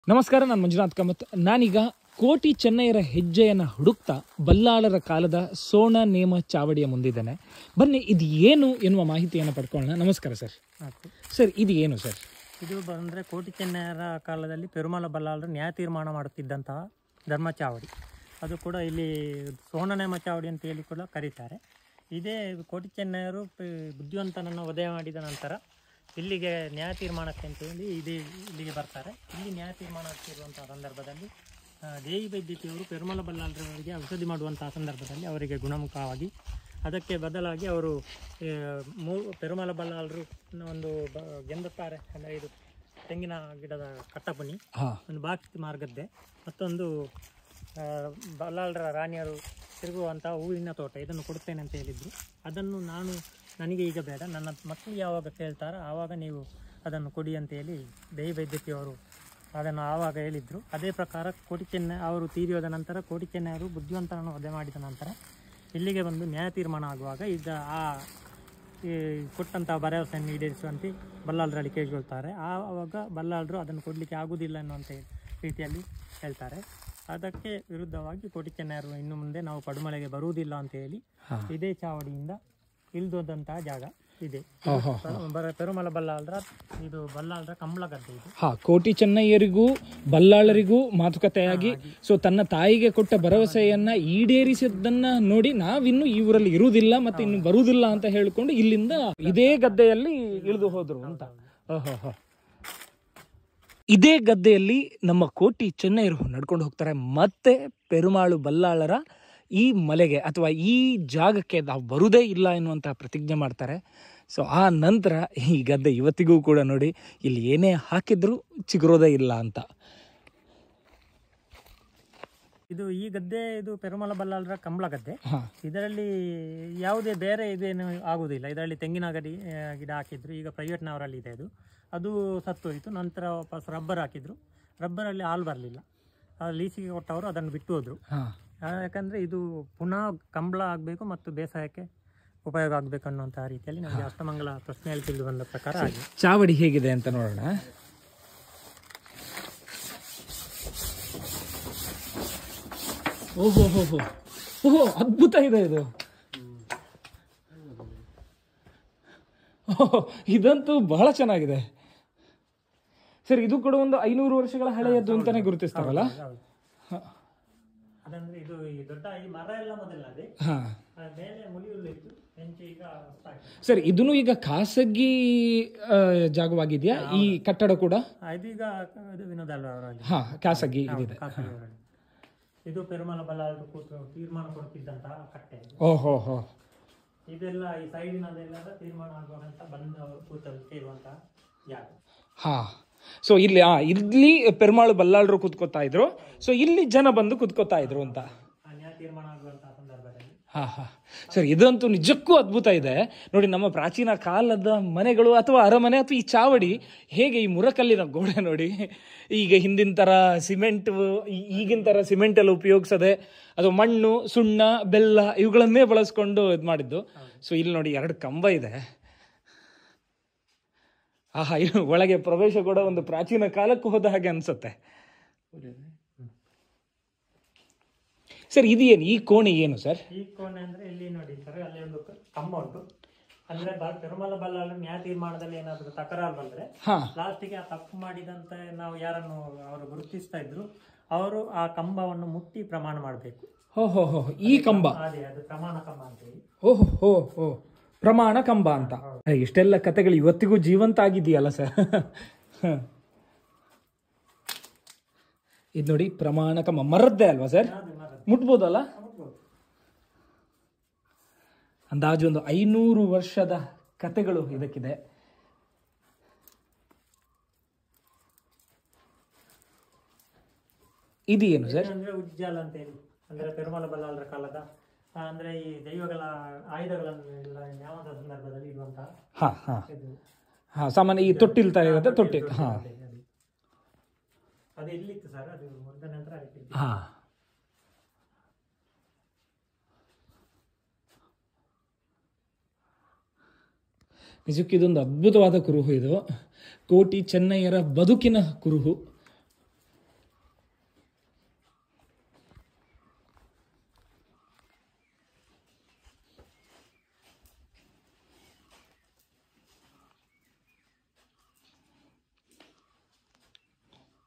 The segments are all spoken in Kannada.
ನಮಸ್ಕಾರ ನಾನು ಮಂಜುನಾಥ್ ಕಾಮತ್ ನಾನೀಗ ಕೋಟಿ ಚೆನ್ನೈಯರ ಹೆಜ್ಜೆಯನ್ನು ಹುಡುಕ್ತಾ ಬಲ್ಲಾಳರ ಕಾಲದ ಸೋಣ ನೇಮ ಚಾವಡಿಯ ಮುಂದಿದ್ದೇನೆ ಬನ್ನಿ ಇದು ಏನು ಎನ್ನುವ ಮಾಹಿತಿಯನ್ನು ಪಡ್ಕೊಳ್ಳೋಣ ನಮಸ್ಕಾರ ಸರ್ ಆಯ್ತು. ಸರ್ ಇದು ಏನು ಸರ್ ಇದು ಬಂದರೆ ಕೋಟಿ ಚೆನ್ನೈಯರ ಕಾಲದಲ್ಲಿ ಪೆರುಮಲ ಬಲ್ಲಾಳರು ನ್ಯಾಯ ತೀರ್ಮಾನ ಮಾಡುತ್ತಿದ್ದಂತಹ ಧರ್ಮಚಾವಡಿ ಅದು ಕೂಡ ಇಲ್ಲಿ ಸೋಣನೇಮ ಚಾವಡಿ ಅಂತ ಹೇಳಿ ಕೂಡ ಕರೀತಾರೆ ಇದೇ ಕೋಟಿ ಚೆನ್ನೈಯರು ಪ- ಬುದ್ಧಿವಂತನನ್ನು ವಧೆ ಮಾಡಿದ ನಂತರ ಇಲ್ಲಿಗೆ ನ್ಯಾಯ ತೀರ್ಮಾನಕ್ಕೆ ಅಂತ ಹೇಳಿ ಇದೇ ಇಲ್ಲಿಗೆ ಬರ್ತಾರೆ ಇಲ್ಲಿ ನ್ಯಾಯ ತೀರ್ಮಾನ ಆಗ್ತಿರುವಂತಹ ಸಂದರ್ಭದಲ್ಲಿ ಆ, ದೇವಿ ವೈದ್ಯತಿಯವರು ಪೆರುಮಲ ಬಲ್ಲಾಳರವರಿಗೆ ಔಷಧಿ ಮಾಡುವಂತಹ ಸಂದರ್ಭದಲ್ಲಿ ಅವರಿಗೆ ಗುಣಮುಖವಾಗಿ ಅದಕ್ಕೆ ಬದಲಾಗಿ ಅವರು ಆ, ಮೂ ಪೆರುಮಲ ಬಲ್ಲಾಳರು ಒಂದು ಬ ಗೆಂದುತ್ತಾರೆ ಅಂದರೆ ಇದು ತೆಂಗಿನ ಗಿಡದ ಕಟ್ಟಪುನಿ ಹಾಂ ಒಂದು ಬಾಕ್ತಿ ಮಾರ್ಗದ್ದೆ ಮತ್ತೊಂದು ಆ, ಬಲ್ಲಾಳರ ರಾಣಿಯರು ತಿರುಗುವಂಥ ಹೂವಿನ ತೋಟ ಇದನ್ನು ಕೊಡುತ್ತೇನೆ ಅಂತ ಹೇಳಿದರು ಅದನ್ನು ನಾನು ನನಗೆ ಈಗ ಬೇಡ ನನ್ನ ಮಕ್ಕಳು ಯಾವಾಗ ಕೇಳ್ತಾರೋ ಆವಾಗ ನೀವು ಅದನ್ನು ಕೊಡಿ ಅಂತ ಹೇಳಿ ದೇವಿ ವೈದ್ಯತಿಯವರು ಅದನ್ನು ಆವಾಗ ಹೇಳಿದರು ಅದೇ ಪ್ರಕಾರ ಕೋಟಿ ಚೆನ್ನೈ ಅವರು ತೀರಿಯೋದ ನಂತರ ಕೋಟಿ ಚೆನ್ನೈಯವರು ಬುದ್ಧಿವಂತನನ್ನು ವಧೆ ಮಾಡಿದ ನಂತರ ಇಲ್ಲಿಗೆ ಬಂದು ನ್ಯಾಯ ತೀರ್ಮಾನ ಆಗುವಾಗ ಈಗ ಆ ಈ ಕೊಟ್ಟಂತಹ ಭರವಸೆಯನ್ನು ಈಡೇರಿಸುವಂತೆ ಬಲ್ಲಾಳರಲ್ಲಿ ಕೇಳಿಕೊಳ್ತಾರೆ ಆವಾಗ ಬಲ್ಲಾಳರು ಅದನ್ನು ಕೊಡಲಿಕ್ಕೆ ಆಗುವುದಿಲ್ಲ ಅನ್ನುವಂಥ ರೀತಿಯಲ್ಲಿ ಹೇಳ್ತಾರೆ ಅದಕ್ಕೆ ವಿರುದ್ಧವಾಗಿ ಕೋಟಿ ಚೆನ್ನೈಯರು ಇನ್ನು ಮುಂದೆ ನಾವು ಪಡುಮಲೆಗೆ ಬರುವುದಿಲ್ಲ ಅಂತ ಹೇಳಿ ಹಾಂ ಇದೇ ಚಾವಡಿಯಿಂದ ಇಳಿದೋದಂತಹ ಜಾಗ ಇದೆ ಹಾಂ ಹಾಂ ಬರ ಪೆರುಮಲ ಬಲ್ಲಾಳರ ಇದು ಬಲ್ಲಾಳರ ಕಂಬಳ ಗದ್ದೆ ಇದು ಹಾ ಕೋಟಿ ಚೆನ್ನಯ್ಯರಿಗೂ ಬಲ್ಲಾಳರಿಗೂ ಮಾತುಕತೆಯಾಗಿ ಸೊ ತನ್ನ ತಾಯಿಗೆ ಕೊಟ್ಟ ಭರವಸೆಯನ್ನ ಈಡೇರಿಸಿದ್ದನ್ನ ನೋಡಿ ನಾವಿನ್ನು ಈ ಊರಲ್ಲಿ ಇರುವುದಿಲ್ಲ ಮತ್ತೆ ಇನ್ನು ಬರುವುದಿಲ್ಲ ಅಂತ ಹೇಳಿಕೊಂಡು ಇಲ್ಲಿಂದ ಇದೇ ಗದ್ದೆಯಲ್ಲಿ ಇಳಿದು ಹೋದ್ರು ಅಂತ ಓಹೋ ಇದೇ ಗದ್ದೆಯಲ್ಲಿ ನಮ್ಮ ಕೋಟಿ ಚೆನ್ನೈಯರು ನಡ್ಕೊಂಡು ಹೋಗ್ತಾರೆ ಮತ್ತೆ ಪೆರುಮಾಳು ಬಲ್ಲಾಳರ ಈ ಮಲೆಗೆ ಅಥವಾ ಈ ಜಾಗಕ್ಕೆ ನಾವು ಬರುವುದೇ ಇಲ್ಲ ಎನ್ನುವಂಥ ಪ್ರತಿಜ್ಞೆ ಮಾಡ್ತಾರೆ ಸೊ ಆ ನಂತರ ಈ ಗದ್ದೆ ಇವತ್ತಿಗೂ ಕೂಡ ನೋಡಿ ಇಲ್ಲಿ ಏನೇ ಹಾಕಿದ್ರೂ ಚಿಗುರೋದೇ ಇಲ್ಲ ಅಂತ ಇದು ಈ ಗದ್ದೆ ಇದು ಪೆರುಮಲ ಬಲ್ಲಾಳರ ಕಂಬಳ ಗದ್ದೆ ಹಾಂ ಇದರಲ್ಲಿ ಯಾವುದೇ ಬೇರೆ ಇದೇನು ಆಗುವುದಿಲ್ಲ ಇದರಲ್ಲಿ ತೆಂಗಿನ ಗಡಿ ಆ, ಗಿಡ ಹಾಕಿದ್ರು ಈಗ ಪ್ರೈವೇಟ್ನವರಲ್ಲಿ ಇದೆ ಅದು ಅದು ಸತ್ತೋಯಿತು ನಂತರ ವಾಪಸ್ ರಬ್ಬರ್ ಹಾಕಿದ್ರು ರಬ್ಬರಲ್ಲಿ ಹಾಲು ಬರಲಿಲ್ಲ ಲೀಸಿಗೆ ಕೊಟ್ಟವರು ಅದನ್ನು ಬಿಟ್ಟು ಹೋದರು ಹಾಂ ಯಾಕಂದರೆ ಇದು ಪುನಃ ಕಂಬಳ ಆಗಬೇಕು ಮತ್ತು ಬೇಸಾಯಕ್ಕೆ ಉಪಯೋಗ ಆಗಬೇಕು ಅನ್ನುವಂತಹ ರೀತಿಯಲ್ಲಿ ನಮಗೆ ಅಷ್ಟಮಂಗಲ ಪ್ರಶ್ನೆಯಲ್ಲಿ ತಿಳಿದು ಬಂದ ಪ್ರಕಾರ ಆಗಿದೆ ಚಾವಡಿ ಹೇಗಿದೆ ಅಂತ ನೋಡೋಣ ಓಹೋ ಹೋ ಹೋ ಓಹೋ ಅದ್ಭುತ ಇದೆ ಇದು ಓಹೋ, ಇದಂತೂ ಬಹಳ ಚೆನ್ನಾಗಿದೆ ಸರ್ ಇದು ಕೂಡ ಒಂದು ಐನೂರು ವರ್ಷಗಳ ಹಳೆಯದ್ದು ಅಂತಾನೆ ಗುರುತಿಸ್ತಾರಲ್ಲ ಹೌದು ಅದಂದ್ರೆ ಇದು ಈ ದೊಡ್ಡ ಈ ಮರ ಎಲ್ಲ ಮೊದಲದೇ ಹಾ ಮೇಲೆ ಮುಳಿಯುಳ್ಳು ಇತ್ತು ಹೆಂಚು ಈಗ ಹೊಸ್ತಾಗಿದೆ. ಸರ್ ಇದನ್ನು ಈಗ ಖಾಸಗಿ ಆ, ಜಾಗವಾಗಿದೆಯಾ ಈ ಕಟ್ಟಡ ಕೂಡ ಆ, ಇದು ಈಗ ಇದು ವಿನೋದ್ ಅಲ್ವಾ ಅವರಲ್ಲಿ ಹಾ ಖಾಸಗಿ ಇದಿದೆ ಖಾಸಗಿಯವರಲ್ಲಿ. ಇದು ಪೆರುಮಲ ಬಲ್ಲಾಳರು ಕೂತು ತೀರ್ಮಾನ ಕೊಡ್ತಿದ್ದಂತಹ ಕಟ್ಟೆ ಇದು. ಓಹೋ ಹೋ ಇದೆಲ್ಲ ಈ ಸೈಡಿನದೆಲ್ಲ ತೀರ್ಮಾನ ಆಗುವಂತ ಬಂದವರು ಕೂತಲ್ಲಿ ಇರುವಂತಹ ಜಾಗ ಹಾ ಸೊ ಇಲ್ಲಿ ಆ ಇಲ್ಲಿ ಪೆರುಮಾಳು ಬಲ್ಲಾಳರು ಕುತ್ಕೋತಾ ಇದ್ರು ಸೊ ಇಲ್ಲಿ ಜನ ಬಂದು ಕುತ್ಕೋತಾ ಇದ್ರು ಅಂತ ಆ ನ್ಯಾಯ ತೀರ್ಮಾನ ಆಗುವಂತಹ ಸಂದರ್ಭದಲ್ಲಿ ಹಾ ಹಾ ಸರ್ ಇದಂತೂ ನಿಜಕ್ಕೂ ಅದ್ಭುತ ಇದೆ ನೋಡಿ ನಮ್ಮ ಪ್ರಾಚೀನ ಕಾಲದ ಮನೆಗಳು ಅಥವಾ ಅರಮನೆ ಅಥವಾ ಈ ಚಾವಡಿ ಹೇಗೆ ಈ ಮುರಕಲ್ಲಿನ ಗೋಡೆ ನೋಡಿ ಈಗ ಹಿಂದಿನ ಥರ ಸಿಮೆಂಟ್ ಈಗಿನ ಥರ ಸಿಮೆಂಟ್ ಎಲ್ಲ ಉಪಯೋಗಿಸದೆ ಅದು ಮಣ್ಣು ಸುಣ್ಣ ಬೆಲ್ಲ ಇವುಗಳನ್ನೇ ಬಳಸ್ಕೊಂಡು ಇದು ಮಾಡಿದ್ದು ಸೊ ಇಲ್ಲಿ ನೋಡಿ ಎರಡು ಕಂಬ ಇದೆ ಆಹಾ ಇದು ಒಳಗೆ ಪ್ರವೇಶ ಕೂಡ ಒಂದು ಪ್ರಾಚೀನ ಕಾಲಕ್ಕೆ ಹೋದ ಹಾಗೆ ಅನ್ಸುತ್ತೆ ಸರ್ ಇದು ಏನು ಈ ಕೋಣೆ ಏನು ಸರ್ ಈ ಕೋಣೆ ಅಂದ್ರೆ ಇಲ್ಲಿ ನೋಡಿ ಸರ್ ಅಲ್ಲಿ ಒಂದು ಕ- ಕಂಬ ಉಂಟು ಅಂದ್ರೆ ಬ- ಪೆರುಮಲ ಬಲ್ಲಾಳರು ನ್ಯಾಯ ತೀರ್ಮಾನದಲ್ಲಿ ಏನಾದ್ರು ತಕರಾರು ಬಂದ್ರೆ ಹಾ ಲಾಸ್ಟಿಗೆ ಆ ತಪ್ಪು ಮಾಡಿದಂತ ನಾವು ಯಾರನ್ನು ಅವರು ಗುರುತಿಸ್ತಾ ಇದ್ರು ಅವರು ಆ ಕಂಬವನ್ನು ಮುಟ್ಟಿ ಪ್ರಮಾಣ ಮಾಡಬೇಕು ಹೋ ಹೋ ಹೋ ಈ ಕಂಬ ಅದೇ ಅದು ಪ್ರಮಾಣ ಕಂಬ ಅಂತ ಹೇಳಿ ಓಹೋ ಹೋ ಹೋ ಪ್ರಮಾಣ ಕಂಬ ಅಂತ ಏ, ಇಷ್ಟೆಲ್ಲ ಕತೆಗಳು ಇವತ್ತಿಗೂ ಜೀವಂತ ಆಗಿದೆಯಲ್ಲ ಸರ್ ಇದು ನೋಡಿ ಪ್ರಮಾಣ ಕಂಬ ಮರದ್ದೇ ಅಲ್ವಾ ಸರ್ ಅದು ಮರ ಮುಟ್ಬೋದಲ್ಲ ಮುಟ್ಬೋದು. ಅಂದಾಜು ಒಂದು ಐನೂರು ವರ್ಷದ ಕತೆಗಳು ಇದಕ್ಕಿದೆ ಇದು ಏನು ಸರ್ ಅಂದ್ರೆ ಉಜ್ಜಾಲ ಅಂತ ಹೇಳಿ ಅಂದ್ರೆ ಪೆರುಮಲ ಬಲ್ಲಾಳರ ಕಾಲದ ಆ, ಅಂದ್ರೆ ಈ ದೈವಗಳ ಆಯುಧಗಳನ್ನು ಎಲ್ಲ ನ್ಯಾಮದ ಸಂದರ್ಭದಲ್ಲಿ ಇರುವಂತಹ ಹಾ ಹಾ ಇದು ಹಾ ಸಾಮಾನ್ಯ ಈ ತೊಟ್ಟಿಲ್ ತರ ಇರುತ್ತೆ ತೊಟ್ಟಿಲ್ ಹಾ ಅದೇ, ಅದೇ. ಅದು ಇಲ್ಲಿತ್ತು ಸರ್ ಅದು ಮುರಿದ ನಂತರ ಅದಕ್ಕೆ ಹಾ ನಿಜಕ್ಕೂ ಇದೊಂದು ಅದ್ಭುತವಾದ ಕುರುಹು ಇದು ಕೋಟಿ ಚೆನ್ನಯ್ಯರ ಬದುಕಿನ ಕುರುಹು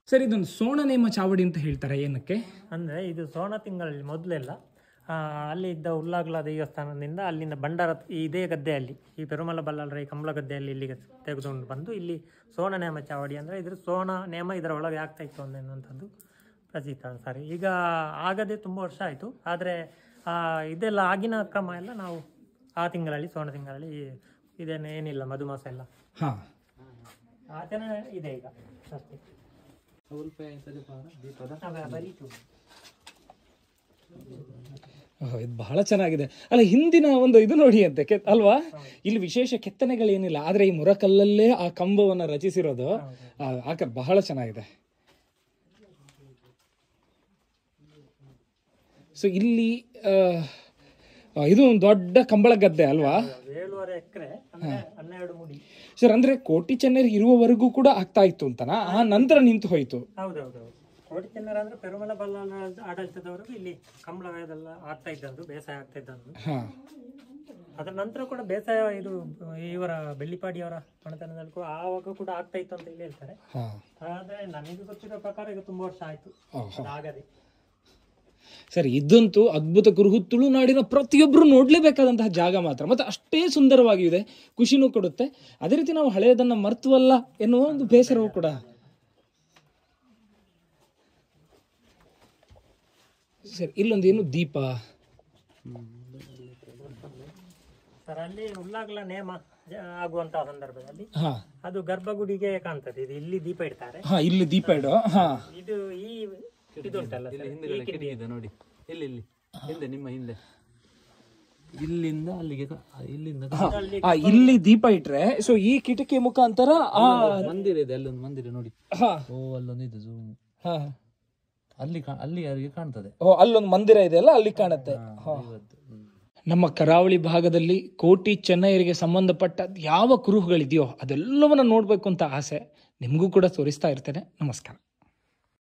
ಸರ್ ಇದೊಂದು ಸೋಣ ನೇಮ ಚಾವಡಿ ಅಂತ ಹೇಳ್ತಾರೆ ಏನಕ್ಕೆ ಅಂದರೆ ಇದು ಸೋಣ ತಿಂಗಳಲ್ಲಿ ಮೊದಲೆಲ್ಲ ಆ, ಅಲ್ಲಿ ಇದ್ದ ಉಲ್ಲಾಗ್ಲ ದೇವಸ್ಥಾನದಿಂದ ಅಲ್ಲಿಂದ ಭಂಡಾರ ಈ ಇದೇ ಗದ್ದೆಯಲ್ಲಿ ಈ ಪೆರುಮಲ ಬಲ್ಲಾಳರ ಈ ಕಂಬಳ ಗದ್ದೆಯಲ್ಲಿ ಇಲ್ಲಿಗೆ ತೆಗೆದುಕೊಂಡು ಬಂದು ಇಲ್ಲಿ ಸೋಣ ನೇಮ ಚಾವಡಿ ಅಂದರೆ ಇದ್ರ ಸೋಣ ನೇಮ ಇದರ ಒಳಗೆ ಆಗ್ತಾ ಇತ್ತು ಅನ್ನುವಂಥದ್ದು ಪ್ರಚಿತ ಸರಿ ಈಗ ಆಗದೆ ತುಂಬ ವರ್ಷ ಆಯಿತು ಆದರೆ ಇದೆಲ್ಲ ಆಗಿನ ಕ್ರಮ ಎಲ್ಲ ನಾವು ಆ ತಿಂಗಳಲ್ಲಿ ಸೋಣ ತಿಂಗಳಲ್ಲಿ ಇದೇನು ಏನಿಲ್ಲ ಮಧುಮಾಸ ಎಲ್ಲ ಹಾ ಆಚರಣೆ ಇದೆ ಈಗ ಅಷ್ಟೇ ಅದೇ, ಬರೀತು. ಓಹ್, ಇದು ಬಹಳ ಚೆನ್ನಾಗಿದೆ ಅಲ್ಲ ಹಿಂದಿನ ಒಂದು ಇದು ನೋಡಿ ಅಂತೆ ಕೆ- ಅಲ್ವಾ ಇಲ್ಲಿ ವಿಶೇಷ ಕೆತ್ತನೆಗಳೇನಿಲ್ಲ ಆದ್ರೆ ಈ ಮುರಕಲ್ಲಲ್ಲೇ ಆ ಕಂಬವನ್ನ ರಚಿಸಿರೋದು ಆ, ಆಕ ಬಹಳ ಚೆನ್ನಾಗಿದೆ ಸೊ ಇಲ್ಲಿ ಆ, ಆ, ಇದು ಒಂದು ದೊಡ್ಡ ಕಂಬಳ ಗದ್ದೆ ಅಲ್ವಾ ಏಳುವರೆ ಎಕರೆ ಅಂದ್ರೆ ಹನ್ನೆರಡು ಮುಡಿ ಸರ್ ಅಂದ್ರೆ ಕೋಟಿ ಚೆನ್ನೈ ಇರುವವರೆಗೂ ಕೂಡ ಆಗ್ತಾ ಇತ್ತು ಅಂತನಾ ಆ ನಂತರ ನಿಂತು ಹೋಯ್ತು ಹೌದೌದೌದು ಕೋಟಿ ಚೆನ್ನರ ಅಂದ್ರೆ ಪೆರುಮಲ ಬಲ್ಲಾಳ ಆಡಳಿತದವರೆಗೂ ಇಲ್ಲಿ ಕಂಬಳವೆಲ್ಲ ಆಗ್ತಾ ಇದ್ದದ್ದು ಬೇಸಾಯ ಆಗ್ತಾ ಇದ್ದದ್ದು ಹಾ ಅದರ ನಂತರ ಕೂಡ ಬೇಸಾಯ ಇದು ಇವರ ಬೆಳ್ಳಿಪಾಡಿಯವರ ಮನೆತನದಲ್ಲಿ ಕೂಡ ಆವಾಗ ಕೂಡ ಆಗ್ತಾ ಇತ್ತು ಅಂತ ಇಲ್ಲಿ ಹೇಳ್ತಾರೆ ಹಾ ಆದ್ರೆ ನನಗೆ ಗೊತ್ತಿರೋ ಪ್ರಕಾರ ಈಗ ತುಂಬಾ ವರ್ಷ ಆಯ್ತು ಓಹೋ. ಅದಾಗದೆ ಸರ್ ಇದಂತೂ ಅದ್ಭುತ ಕುರುಹು ತುಳುನಾಡಿನ ಪ್ರತಿಯೊಬ್ಬರು ನೋಡ್ಲೇಬೇಕಾದಂತಹ ಜಾಗ ಮಾತ್ರ ಮತ್ತೆ ಅಷ್ಟೇ ಸುಂದರವಾಗಿದೆ ಖುಷಿನೂ ಕೊಡುತ್ತೆ ಅದೇ ರೀತಿ ನಾವು ಹಳೆಯದನ್ನ ಮರ್ತವಲ್ಲ ಎನ್ನುವ ಒಂದು ಬೇಸರವೂ ಕೂಡ ಸರ್ ಇಲ್ಲೊಂದು ಏನು ದೀಪ ಸರ್ ಅಲ್ಲಿ ಉಲ್ಲಾಗ್ಲ ನೇಮ ಜ- ಆಗುವಂತಹ ಸಂದರ್ಭದಲ್ಲಿ ಹಾ ಅದು ಗರ್ಭಗುಡಿಗೆ ಕಾಣ್ತದೆ ಇದು ಇಲ್ಲಿ ದೀಪ ಇಡ್ತಾರೆ ಹಾ ಇಲ್ಲಿ ದೀಪ ಇಡು ಹಾ ಇದು ಈ ಇದುಂಟಲ್ಲ ಸರ್, ಈ ಕಿಂಡಿ. ಇದೆ ನೋಡಿ ಇಲ್ಲಿ ಇಲ್ಲಿ ಹಿಂದೆ ನಿಮ್ಮ ಹಿಂದೆ ಇಲ್ಲಿಂದ ಅಲ್ಲಿಗೆ ಕ- ಇಲ್ಲಿಂದ ಕ- ಆ ಇಲ್ಲಿ ದೀಪ ಇಟ್ರೆ ಸೊ ಈ ಕಿಟಕಿ ಮುಖಾಂತರ ಆ ಮಂದಿರ ಇದೆ ಅಲ್ಲೊಂದು ಮಂದಿರ ನೋಡಿ ಹಾ ಓ ಅಲ್ಲೊಂದು ಇದೆ zoom. ಹಾ ಅಲ್ಲಿ ಕಾ- ಅಲ್ಲಿ ಯಾರಿಗೆ ಕಾಣ್ತದೆ ಓ ಅಲ್ಲೊಂದು ಮಂದಿರ ಇದೆ ಅಲ್ಲ ಅಲ್ಲಿ ಕಾಣುತ್ತೆ ಹಾ ಇವತ್ತು ಹ್ಮ್. ನಮ್ಮ ಕರಾವಳಿ ಭಾಗದಲ್ಲಿ ಕೋಟಿ ಚೆನ್ನೈಯರಿಗೆ ಸಂಬಂಧಪಟ್ಟ ಯಾವ ಕುರುಹುಗಳಿದೆಯೋ ಅದೆಲ್ಲವನ್ನ ನೋಡಬೇಕು ಅಂತ ಆಸೆ ನಿಮಗೂ ಕೂಡ ತೋರಿಸ್ತಾ ಇರ್ತೇನೆ ನಮಸ್ಕಾರ